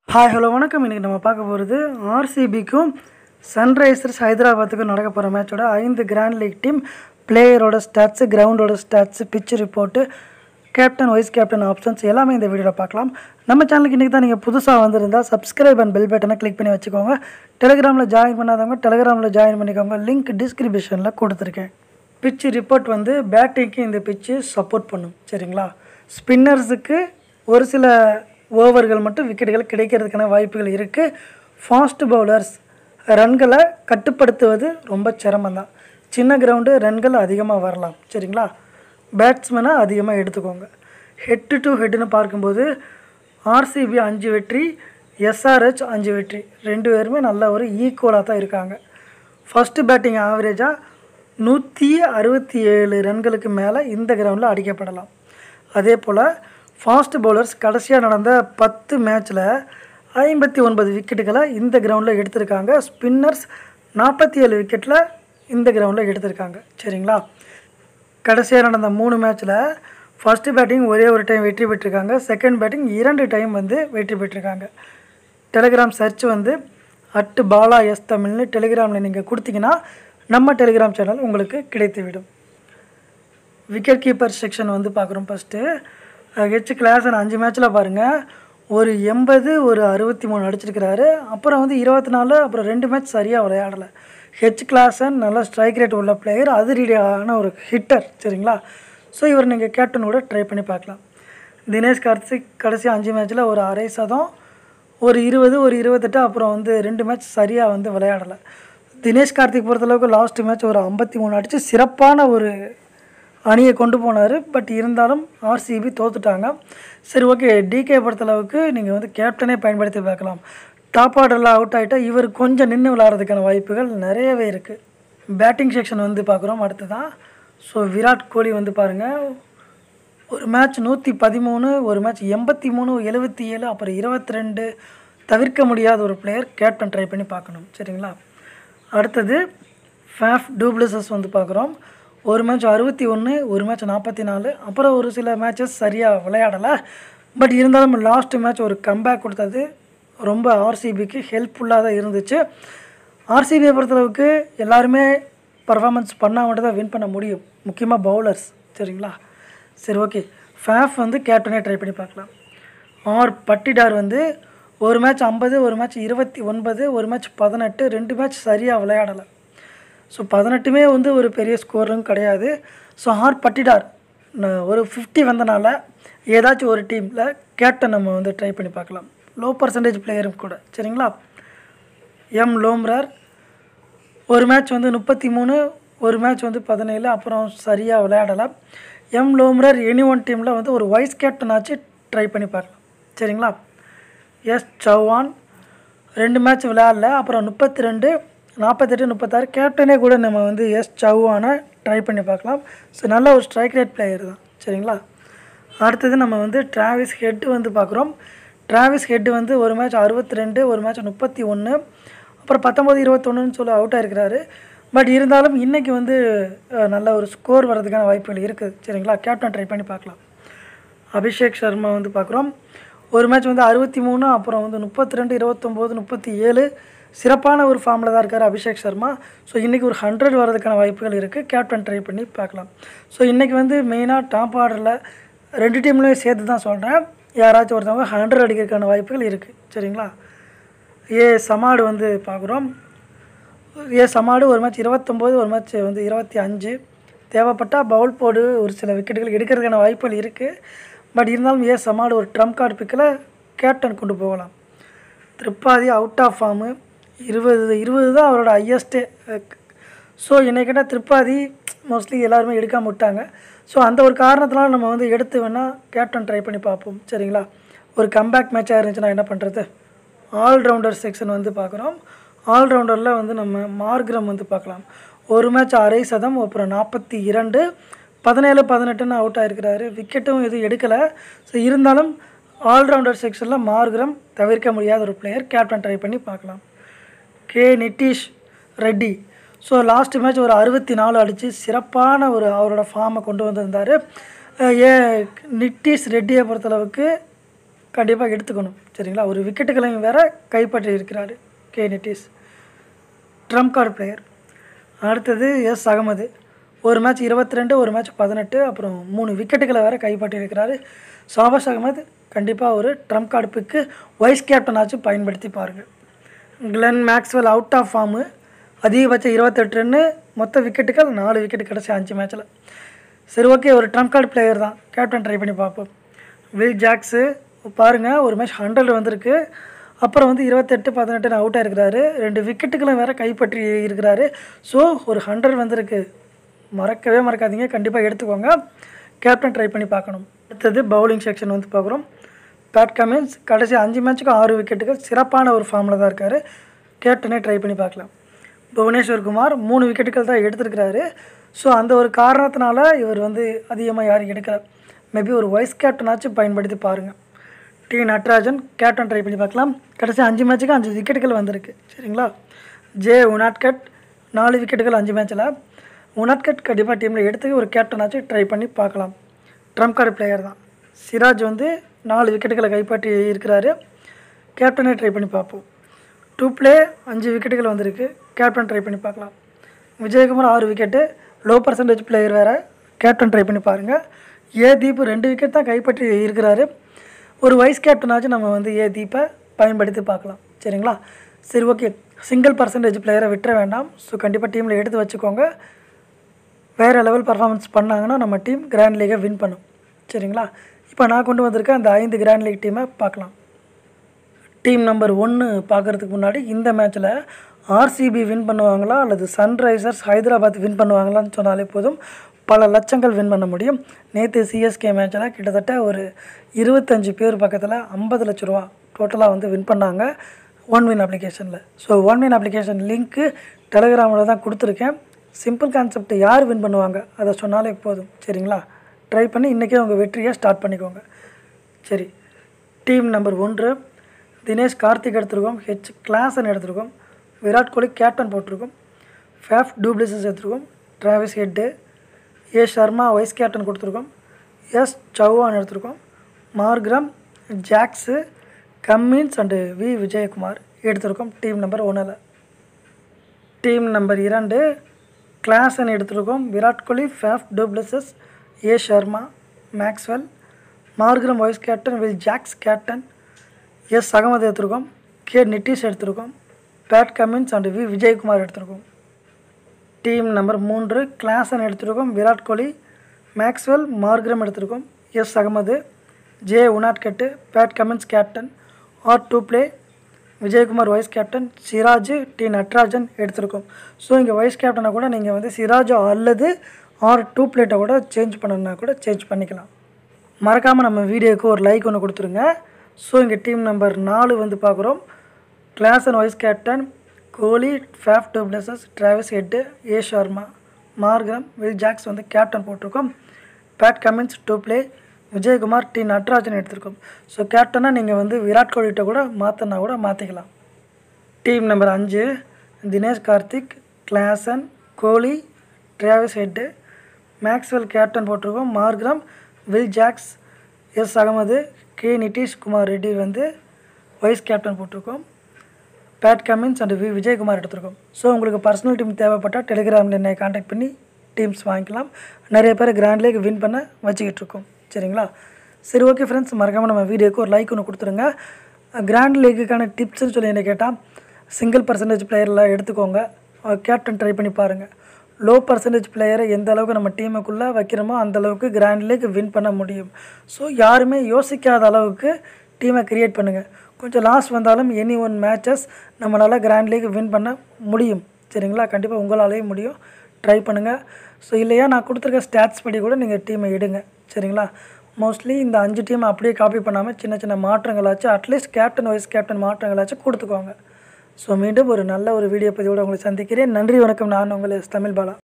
hi hello வணக்கம் இன்றைக்கி நம்ம பார்க்க போகிறது ஆர்சிபிக்கும் சன்ரைசர்ஸ் ஹைதராபாத்துக்கும் நடக்க போகிற மேட்சோட ஐந்து கிராண்ட் லீக் டீம் பிளேயரோட ஸ்டாட்ஸு கிரவுண்டோட stats pitch report captain vice captain options எல்லாமே இந்த வீடியோவில் பார்க்கலாம் நம்ம சேனலுக்கு இன்றைக்கி தான் நீங்கள் புதுசாக வந்திருந்தால் சப்ஸ்கிரைப் அண்ட் பெல் பட்டனை கிளிக் பண்ணி வச்சுக்கோங்க டெலிகிராமில் ஜாயின் பண்ணாதவங்க டெலிகிராமில் ஜாயின் பண்ணிக்கோங்க லிங்க் டிஸ்கிரிப்ஷனில் கொடுத்துருக்கேன் பிச் ரிப்போர்ட் வந்து பேட்டிங்க்கு இந்த பிச்சு சப்போர்ட் பண்ணும் சரிங்களா ஸ்பின்னர்ஸுக்கு ஒரு சில ஓவர்கள் மட்டும் விக்கெட்டுகள் கிடைக்கிறதுக்கான வாய்ப்புகள் இருக்குது ஃபாஸ்ட் பவுலர்ஸ் ரன்களை கட்டுப்படுத்துவது ரொம்ப சிரமம்தான் சின்ன கிரவுண்டு ரன்கள் அதிகமாக வரலாம் சரிங்களா பேட்ஸ்மேனை அதிகமாக எடுத்துக்கோங்க ஹெட்டு டு ஹெட்டுன்னு பார்க்கும்போது ஆர்சிபி அஞ்சு வெற்றி எஸ்ஆர்ஹெச் அஞ்சு வெற்றி ரெண்டு பேருமே நல்ல ஒரு ஈக்குவலாக தான் இருக்காங்க ஃபஸ்ட்டு பேட்டிங் ஆவரேஜாக நூற்றி அறுபத்தி ஏழு ரன்களுக்கு மேலே இந்த கிரவுண்டில் அடிக்கப்படலாம் அதே போல் ஃபாஸ்ட் பவுலர்ஸ் கடைசியாக நடந்த பத்து மேட்ச்சில் ஐம்பத்தி ஒன்பது விக்கெட்டுகளை இந்த கிரவுண்டில் எடுத்திருக்காங்க ஸ்பின்னர்ஸ் நாற்பத்தி ஏழு விக்கெட்டில் இந்த கிரவுண்டில் எடுத்திருக்காங்க சரிங்களா கடைசியாக நடந்த மூணு மேட்ச்சில் ஃபஸ்ட்டு பேட்டிங் ஒரே ஒரு டைம் வெற்றி பெற்றிருக்காங்க செகண்ட் பேட்டிங் இரண்டு டைம் வந்து வெற்றி பெற்றிருக்காங்க டெலிகிராம் சர்ச் வந்து அட்டு பாலா எஸ் தமிழ்னு டெலிகிராமில் நீங்கள் கொடுத்தீங்கன்னா நம்ம டெலிகிராம் சேனல் உங்களுக்கு கிடைத்துவிடும் விக்கெட் கீப்பர் செக்ஷன் வந்து பார்க்குறோம் ஃபஸ்ட்டு ஹெச் கிளாஸன் அஞ்சு மேட்ச்சில் பாருங்கள் ஒரு எண்பது ஒரு அறுபத்தி மூணு அடிச்சிருக்கிறாரு அப்புறம் வந்து இருபத்தி நாலு அப்புறம் ரெண்டு மேட்ச் சரியாக விளையாடலை ஹெச் கிளாஸன் நல்ல ஸ்ட்ரைக் ரேட் உள்ள பிளேயர் அதிரடியான ஒரு ஹிட்டர் சரிங்களா ஸோ இவர் நீங்கள் கேப்டன் கூட ட்ரை பண்ணி பார்க்கலாம் தினேஷ் கார்த்திக் கடைசி அஞ்சு மேட்ச்சில் ஒரு அரை சதம் ஒரு இருபது ஒரு இருபத்தெட்டு அப்புறம் வந்து ரெண்டு மேட்ச் சரியாக வந்து விளையாடலை தினேஷ் கார்த்திக் பொறுத்தளவுக்கு லாஸ்ட் மேட்ச் ஒரு ஐம்பத்தி மூணு அடித்து சிறப்பான ஒரு அணியை கொண்டு போனார் பட் இருந்தாலும் ஆர்சிபி தோத்துட்டாங்க சரி ஓகே டிகே பொறுத்தளவுக்கு நீங்கள் வந்து கேப்டனே பயன்படுத்தி பார்க்கலாம் டாப் ஆர்டரில் அவுட் ஆகிட்டா இவர் கொஞ்சம் நின்று விளாட்றதுக்கான வாய்ப்புகள் நிறையவே இருக்குது பேட்டிங் செக்ஷன் வந்து பார்க்குறோம் அடுத்து தான் ஸோ விராட் கோலி வந்து பாருங்கள் ஒரு மேட்ச் நூற்றி பதிமூணு ஒரு மேட்ச் எண்பத்தி மூணு எழுபத்தி ஏழு அப்புறம் இருபத்தி ரெண்டு தவிர்க்க முடியாத ஒரு பிளேயர் கேப்டன் ட்ரை பண்ணி பார்க்கணும் சரிங்களா அடுத்தது ஃபேஃப் டூப்ளிசஸ் வந்து பார்க்குறோம் ஒரு மேட்ச் அறுபத்தி ஒன்று ஒரு மேட்ச் நாற்பத்தி நாலு அப்புறம் ஒரு சில மேட்சஸ் சரியாக விளையாடலை பட் இருந்தாலும் லாஸ்ட் மேட்ச் ஒரு கம்பேக் கொடுத்தது ரொம்ப ஆர்சிபிக்கு ஹெல்ப்ஃபுல்லாக தான் இருந்துச்சு ஆர்சிபியை பொறுத்தளவுக்கு எல்லாருமே பர்ஃபார்மன்ஸ் பண்ணால் மட்டும் தான் வின் பண்ண முடியும் முக்கியமாக பவுலர்ஸ் சரிங்களா சரி ஓகே ஃபேஃப் வந்து கேப்டனே ட்ரை பண்ணி பார்க்கலாம் ஆர் பட்டிடார் வந்து ஒரு மேட்ச் ஐம்பது ஒரு மேட்ச் இருபத்தி ஒன்பது ஒரு மேட்ச் பதினெட்டு ரெண்டு மேட்ச் சரியாக விளையாடலை ஸோ பதினெட்டுமே வந்து ஒரு பெரிய ஸ்கோரும் கிடையாது ஸோ ஆர் பட்டிடார் ந- ஒரு ஃபிஃப்டி வந்தனால ஏதாச்சும் ஒரு டீமில் கேப்டன் நம்ம வந்து ட்ரை பண்ணி பார்க்கலாம் லோ பர்சன்டேஜ் பிளேயரும் கூட சரிங்களா எம் லோம்ரார் ஒரு மேட்ச் வந்து முப்பத்தி மூணு ஒரு மேட்ச் வந்து பதினேழு அப்புறம் சரியாக விளையாடலை எம் லோம்ரர் எனி ஒன் டீமில் வந்து ஒரு வைஸ் கேப்டன் ஆச்சு ட்ரை பண்ணி பார்க்கலாம் சரிங்களா எஸ் சௌவான் ரெண்டு மேட்ச் விளையாடல அப்புறம் முப்பத்தி ரெண்டு நாற்பத்தெட்டு முப்பத்தாறு கேப்டனே கூட நம்ம வந்து எஸ் சௌவானை ட்ரை பண்ணி பார்க்கலாம் ஸோ நல்ல ஒரு ஸ்ட்ரைக் ரேட் பிளேயர் தான் சரிங்களா அடுத்தது நம்ம வந்து டிராவிஸ் ஹெட் வந்து பார்க்குறோம் டிராவிஸ் ஹெட் வந்து ஒரு மேட்ச் அறுபத்தி ரெண்டு ஒரு மேட்ச் முப்பத்தி ஒன்று அப்புறம் பத்தொம்போது இருபத்தொன்னுன்னு சொல்லி அவுட் ஆயிருக்கிறாரு பட் இருந்தாலும் இன்றைக்கி வந்து அஹ், நல்ல ஒரு ஸ்கோர் வர்றதுக்கான வாய்ப்புகள் இருக்குது சரிங்களா கேப்டன் ட்ரை பண்ணி பார்க்கலாம் அபிஷேக் சர்மா வந்து பார்க்குறோம் ஒரு மேட்ச் வந்து அறுபத்தி மூணு அப்புறம் வந்து முப்பத்தி ரெண்டு இருபத்தொம்போது முப்பத்தி ஏழு சிறப்பான ஒரு ஃபார்மில் தான் இருக்கார் அபிஷேக் சர்மா ஸோ இன்றைக்கி ஒரு ஹண்ட்ரட் வரதுக்கான வாய்ப்புகள் இருக்குது கேப்டன் ட்ரை பண்ணி பார்க்கலாம் ஸோ இன்றைக்கி வந்து மெயினாக டாப் ஆர்டரில் ரெண்டு டீம்லேயும் சேர்த்து தான் சொல்கிறேன் யாராச்சும் ஒருத்தவங்க ஹண்ட்ரட் அடிக்கிறதுக்கான வாய்ப்புகள் இருக்குது சரிங்களா ஏ சமாடு வந்து பார்க்குறோம் ஏ சமாடு ஒரு மேட்ச் இருபத்தொம்போது ஒரு மேட்ச் வந்து இருபத்தி அஞ்சு தேவைப்பட்டால் பவுல் போடு ஒரு சில விக்கெட்டுகள் எடுக்கிறதுக்கான வாய்ப்புகள் இருக்குது பட் இருந்தாலும் ஏ சமாடு ஒரு ட்ரம் கார்டு பிக்கில் கேப்டன் கொண்டு போகலாம் திரிப்பாதி அவுட் ஆஃப் ஃபார்மு இருபது இருபது தான் அவரோட ஹையஸ்ட்டு ஸோ என்னை கேட்டால் திரிப்பாதி மோஸ்ட்லி எல்லாருமே எடுக்காம விட்டாங்க ஸோ அந்த ஒரு காரணத்தினால நம்ம வந்து எடுத்து வேணால் கேப்டன் ட்ரை பண்ணி பார்ப்போம் சரிங்களா ஒரு கம்பேக் மேட்சாக இருந்துச்சுன்னா என்ன பண்ணுறது ஆல்ரவுண்டர் செக்ஷன் வந்து பார்க்குறோம் ஆல்ரவுண்டரில் வந்து நம்ம மார்க்ரம் வந்து பார்க்கலாம் ஒரு மேட்ச் அரை சதம் அப்புறம் நாற்பத்தி இரண்டு பதினேழு பதினெட்டுன்னு அவுட் ஆயிருக்கிறாரு விக்கெட்டும் எதுவும் எடுக்கலை ஸோ இருந்தாலும் ஆல்ரவுண்டர் செக்ஷனில் மார்க்ரம் தவிர்க்க முடியாத ஒரு பிளேயர் கேப்டன் ட்ரை பண்ணி பார்க்கலாம் K Nitish Reddy so last match ஒரு அறுபத்தி நாலு அடித்து சிறப்பான ஒரு அவரோட ஃபார்மை கொண்டு வந்திருந்தார் ஏ நிட்டிஷ் ரெட்டியை பொறுத்தளவுக்கு கண்டிப்பாக எடுத்துக்கணும் சரிங்களா ஒரு விக்கெட்டுகளையும் வேற கைப்பற்றி இருக்கிறார் K Nitish trump card player அடுத்தது எஸ் அகமது ஒரு மேட்ச் இருபத்தி ரெண்டு ஒரு மேட்ச் பதினெட்டு அப்புறம் மூணு விக்கெட்டுகளை வேற கைப்பற்றியிருக்கிறாரு ஷாபாஸ் அகமது கண்டிப்பாக ஒரு ட்ரம் கார்டு பிக்கு வைஸ் கேப்டனாச்சும் பயன்படுத்தி பாருங்கள் Glenn Maxwell out of form அதிகபட்சம் இருபத்தெட்டு ரன்னு மொத்த விக்கெட்டுகள் நாலு விக்கெட் கிடச்சி அஞ்சு மேட்ச்சில் சரி ஓகே ஒரு ட்ரம் கார்டு பிளேயர் தான் கேப்டன் ட்ரை பண்ணி பார்ப்போம் வில் ஜாக்ஸு பாருங்கள் ஒரு மேட்ச் ஹண்ட்ரட் வந்திருக்கு அப்புறம் வந்து இருபத்தெட்டு பதினெட்டுன்னு அவுட் ஆயிருக்கிறாரு ரெண்டு விக்கெட்டுகளும் வேற கைப்பற்றி இருக்கிறாரு ஸோ ஒரு ஹண்ட்ரட் வந்திருக்கு மறக்கவே மறக்காதீங்க கண்டிப்பாக எடுத்துக்கோங்க கேப்டன் ட்ரை பண்ணி பார்க்கணும் அடுத்தது பவுலிங் செக்ஷன் வந்து பார்க்குறோம் பேட் கமின்ஸ் கடைசி அஞ்சு மேட்ச்சுக்கு ஆறு விக்கெட்டுகள் சிறப்பான ஒரு ஃபார்மில் தான் இருக்கார் கேப்டனே ட்ரை பண்ணி பார்க்கலாம் புவனேஸ்வர் குமார் மூணு விக்கெட்டுகள் தான் எடுத்திருக்கிறாரு ஸோ அந்த ஒரு காரணத்தினால இவர் வந்து அதிகமாக யாரும் எடுக்கல மேபி ஒரு வைஸ் கேப்டனாச்சும் பயன்படுத்தி பாருங்கள் டி நட்ராஜன் கேப்டன் ட்ரை பண்ணி பார்க்கலாம் கடைசி அஞ்சு மேட்ச்சுக்கு அஞ்சு விக்கெட்டுகள் வந்திருக்கு சரிங்களா ஜே உனாட்கட் நாலு விக்கெட்டுகள் அஞ்சு மேட்ச்சில் உனாட்கட் கண்டிப்பாக டீமில் எடுத்து ஒரு கேப்டனாச்சும் ட்ரை பண்ணி பார்க்கலாம் ட்ரம் கார்டு பிளேயர் தான் சிராஜ் வந்து நாலு விக்கெட்டுகளை கைப்பற்றி இருக்கிறாரு கேப்டனே ட்ரை பண்ணி பார்ப்போம் டூ ப்ளே அஞ்சு விக்கெட்டுகள் வந்திருக்கு கேப்டன் ட்ரை பண்ணி பார்க்கலாம் விஜயகுமார் ஆறு விக்கெட்டு லோ பர்சன்டேஜ் பிளேயர் வேறு கேப்டன் ட்ரை பண்ணி பாருங்கள் ஏ தீப் ரெண்டு விக்கெட் தான் கைப்பற்றி இருக்கிறாரு ஒரு வைஸ் கேப்டனாச்சும் நம்ம வந்து ஏ தீப்பை பயன்படுத்தி பார்க்கலாம் சரிங்களா சரி ஓகே சிங்கிள் பர்சன்டேஜ் பிளேயரை விட்டுற வேண்டாம் ஸோ கண்டிப்பாக டீமில் எடுத்து வச்சுக்கோங்க வேறு லெவல் பர்ஃபார்மன்ஸ் பண்ணாங்கன்னா நம்ம டீம் கிராண்ட் லீகை வின் பண்ணும் சரிங்களா இப்போ நான் கொண்டு வந்திருக்க அந்த ஐந்து கிராண்ட் லீக் டீமை பார்க்கலாம் டீம் நம்பர் ஒன்று பார்க்குறதுக்கு முன்னாடி இந்த மேட்ச்சில் ஆர்சிபி வின் பண்ணுவாங்களா அல்லது சன்ரைசர்ஸ் ஹைதராபாத் வின் பண்ணுவாங்களான்னு சொன்னாலே போதும் பல லட்சங்கள் வின் பண்ண முடியும் நேற்று சிஎஸ்கே மேட்ச்சில் கிட்டத்தட்ட ஒரு இருபத்தஞ்சு பேர் பக்கத்தில் ஐம்பது லட்ச ரூபா டோட்டலாக வந்து வின் பண்ணாங்க ஒன் வின் அப்ளிகேஷனில் so one win application link டெலிகிராமில் தான் கொடுத்துருக்கேன் சிம்பிள் கான்செப்ட் யார் வின் பண்ணுவாங்க அதை சொன்னாலே போதும் சரிங்களா ட்ரை பண்ணி இன்றைக்கே உங்கள் வெற்றியை ஸ்டார்ட் பண்ணிக்கோங்க சரி டீம் நம்பர் ஒன்று தினேஷ் கார்த்திக் எடுத்திருக்கோம் ஹெச் கிளாசன் எடுத்திருக்கோம் விராட் கோலி கேப்டன் போட்டிருக்கோம் ஃபேஃப் டூப்ளிசஸ் எடுத்திருக்கோம் Travis Head A Sharma vice captain கொடுத்துருக்கோம் எஸ் சௌஹான் எடுத்திருக்கோம் Markram Jacks Cummins and V Vijaykumar எடுத்திருக்கோம் டீம் நம்பர் ஒன்றில் டீம் நம்பர் இரண்டு கிளாசன் எடுத்திருக்கோம் Virat Kohli Faf du Plessis A Sharma Maxwell Markram vice captain Will Jacks captain S Ahmed எடுத்திருக்கோம் கே நிட்டிஷ் எடுத்திருக்கோம் Pat Cummins and V Vijaykumar எடுத்திருக்கோம் team number மூன்று கிளாசன் எடுத்திருக்கோம் விராட் கோலி மேக்ஸ்வெல் மார்க்ரம் எடுத்திருக்கோம் S Ahmed J Unadkat Pat Cummins captain R to play Vijaykumar vice captain Siraj T Natarajan எடுத்திருக்கோம் so இங்கே wise கேப்டனை கூட நீங்கள் வந்து சிராஜ் அல்லது ஆர் டூ பிளேட்டை கூட சேஞ்ச் பண்ணணுன்னா கூட சேஞ்ச் பண்ணிக்கலாம் மறக்காமல் நம்ம வீடியோவுக்கு ஒரு லைக் ஒன்று கொடுத்துருங்க ஸோ இங்கே டீம் நம்பர் நாலு வந்து பார்க்குறோம் Klaasen and vice captain Kohli Faf du Plessis Travis Head A Sharma Markram Will Jacks வந்து கேப்டன் போட்டிருக்கோம் Pat Cummins to play Vijaykumar T Natarajan எடுத்திருக்கோம் ஸோ கேப்டனாக நீங்கள் வந்து விராட் கோலிகிட்ட கூட மாற்றினா கூட மாற்றிக்கலாம் டீம் நம்பர் அஞ்சு Dinesh Karthik Klaasen Kohli Travis Head Maxwell captain போட்டிருக்கோம் Markram Will Jacks S Ahmed K Nitish Kumar Reddy வந்து வைஸ் கேப்டன் போட்டிருக்கோம் Pat Cummins and V Vijaykumar எடுத்திருக்கோம் ஸோ உங்களுக்கு பர்சனல் டீம் தேவைப்பட்டால் டெலிகிராமில் என்னை காண்டாக்ட் பண்ணி டீம்ஸ் வாங்கிக்கலாம் நிறைய பேர் கிராண்ட் லீக் வின் பண்ண வச்சுக்கிட்டு இருக்கோம் சரிங்களா சரி ஓகே ஃப்ரெண்ட்ஸ் மறக்காமல் நம்ம வீடியோக்கு ஒரு லைக் ஒன்று கொடுத்துருங்க கிராண்ட் லீக்குக்கான டிப்ஸ்னு சொல்லி என்ன கேட்டால் சிங்கிள் பர்சன்டேஜ் பிளேயரில் எடுத்துக்கோங்க கேப்டன் ட்ரை பண்ணி பாருங்கள் லோ பர்சன்டேஜ் பிளேயரை எந்த அளவுக்கு நம்ம டீமுக்குள்ளே வைக்கிறோமோ அந்த அளவுக்கு கிராண்ட் லீக் வின் பண்ண முடியும் ஸோ யாருமே யோசிக்காத அளவுக்கு டீமை க்ரியேட் பண்ணுங்கள் கொஞ்சம் லாஸ் வந்தாலும் எனி ஒன் மேட்சஸ் நம்மளால் கிராண்ட் லீக் வின் பண்ண முடியும் சரிங்களா கண்டிப்பாக உங்களாலேயும் முடியும் ட்ரை பண்ணுங்கள் ஸோ இல்லையா நான் கொடுத்துருக்க ஸ்டாட்ஸ் படி கூட நீங்கள் டீமை எடுங்க சரிங்களா மோஸ்ட்லி இந்த அஞ்சு டீம் அப்படியே காப்பி பண்ணாமல் சின்ன சின்ன மாற்றங்களாச்சும் அட்லீஸ்ட் கேப்டன் வைஸ் கேப்டன் மாற்றங்களாச்சும் கொடுத்துக்கோங்க ஸோ மீண்டும் ஒரு நல்ல ஒரு வீடியோ பதிவோடு உங்களை சந்திக்கிறேன் நன்றி வணக்கம் நான் உங்கள் எஸ் தமிழ் பாலா